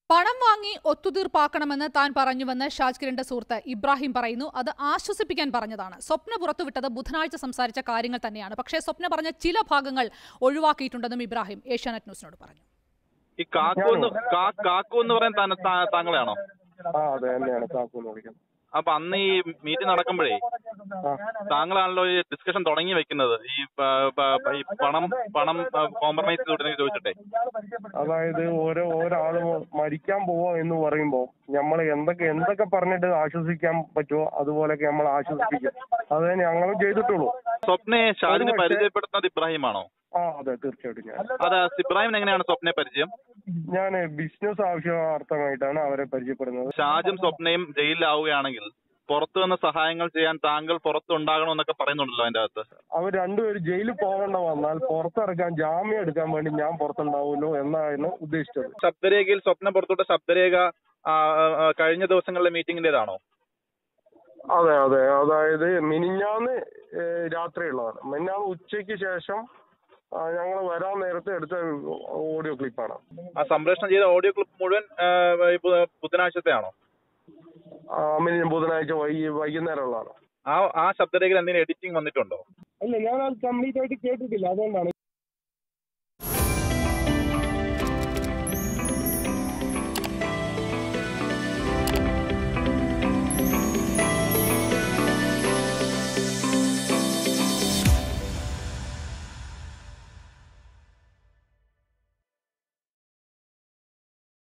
പണം വാങ്ങി ഒത്തുതീർപ്പാക്കണമെന്ന് താൻ പറഞ്ഞുവെന്ന് ഷാജ്കിരന്റെ സുഹൃത്ത് ഇബ്രാഹിം പറയുന്നു അത് ആശ്വസിപ്പിക്കാൻ പറഞ്ഞതാണ് സ്വപ്ന പുറത്തുവിട്ടത് ബുധനാഴ്ച സംസാരിച്ച കാര്യങ്ങൾ തന്നെയാണ് പക്ഷേ സ്വപ്ന പറഞ്ഞ ചില ഭാഗങ്ങൾ ഒഴിവാക്കിയിട്ടുണ്ടെന്നും ഇബ്രാഹിം ഏഷ്യാനെറ്റ് ന്യൂസിനോട് പറഞ്ഞു ഈ കാക്കു എന്ന് കാ- കാക്കു എന്ന് പറയാൻ താൻ- താ- താങ്കളെയാണോ ആ അതെ എന്നെയാണ് കാക്കു എന്ന് വിളിക്കുന്നത് അപ്പൊ അന്ന് ഈ മീറ്റിംഗ് നടക്കുമ്പോഴേ ആ താങ്കളാണല്ലോ ഈ ഡിസ്കഷൻ തുടങ്ങി വെക്കുന്നത് ഈ പ- പ- ഈ പണം പണം കോംപ്രമൈസ് ചെയ്തിട്ടുണ്ടെങ്കിൽ ചോദിച്ചിട്ടെ അതായത് ഓരോ ഒരാള് മരിക്കാൻ പോവാ എന്ന് പറയുമ്പോ നമ്മൾ എന്തൊക്കെ എന്തൊക്കെ പറഞ്ഞിട്ട് ആശ്വസിക്കാൻ പറ്റുമോ അതുപോലെയൊക്കെ നമ്മൾ ആശ്വസിപ്പിക്കും അതേ ഞങ്ങളും ചെയ്തിട്ടുള്ളൂ സ്വപ്നയെ ഷാജിന് ഒരു പക്ഷേ- പരിചയപ്പെടുത്തുന്നത് ഇബ്രാഹിമാണോ ആ അതെ തീർച്ചയായിട്ടും ഞാൻ അത് ഇബ്രാഹിമിന് എങ്ങനെയാണ് സ്വപ്നയെ പരിചയം ഞാൻ ബിസിനസ് ആവശ്യാർത്ഥമായിട്ടാണ് അവരെ പരിചയപ്പെടുന്നത് ഷാജും സ്വപ്നയും ജയിലിലാവുകയാണെങ്കിൽ പുറത്തു നിന്ന് സഹായങ്ങൾ ചെയ്യാൻ താങ്കൾ പുറത്തുണ്ടാകണമെന്നൊക്കെ പറയുന്നുണ്ടല്ലോ അതിന്റെ അകത്ത് അവർ രണ്ടുപേരും ജയിലിൽ പോകേണ്ട വന്നാൽ പുറത്തിറക്കാൻ ജാമ്യം എടുക്കാൻ വേണ്ടി ഞാൻ പുറത്തുണ്ടാവുമല്ലോ എന്നായിരുന്നു ഉദ്ദേശിച്ചത് ശബ്ദരേഖയിൽ സ്വപ്നം പുറത്തുവിട്ട ശബ്ദരേഖ ആ, ആ, കഴിഞ്ഞ ദിവസങ്ങളിലെ മീറ്റിംഗിന്റേതാണോ അതെ അതെ അതായത് മിനിഞ്ഞാന്ന് ഏഹ്, രാത്രിയുള്ളതാണ് മിനിഞ്ഞാന്ന് ഉച്ചയ്ക്ക് ശേഷം ഞങ്ങൾ വരാൻ നേരത്തെ എടുത്ത ഓഡിയോ ക്ലിപ്പാണ് ആ സംപ്രേഷണം ചെയ്ത ഓഡിയോ ക്ലിപ്പ് മുഴുവൻ ആ, ഈ ബു- ബുധനാഴ്ചത്തെയാണോ ആ, മിനി- ബുധനാഴ്ച വൈകി വൈകുന്നേരമുള്ളതാണ് ആ ആ ശബ്ദരേഖയിൽ എന്തെങ്കിലും എഡിറ്റിംഗ് വന്നിട്ടുണ്ടോ അല്ല ഞാൻ അത് കംപ്ലീറ്റ് ആയിട്ട് കേട്ടിട്ടില്ല അതുകൊണ്ടാണ്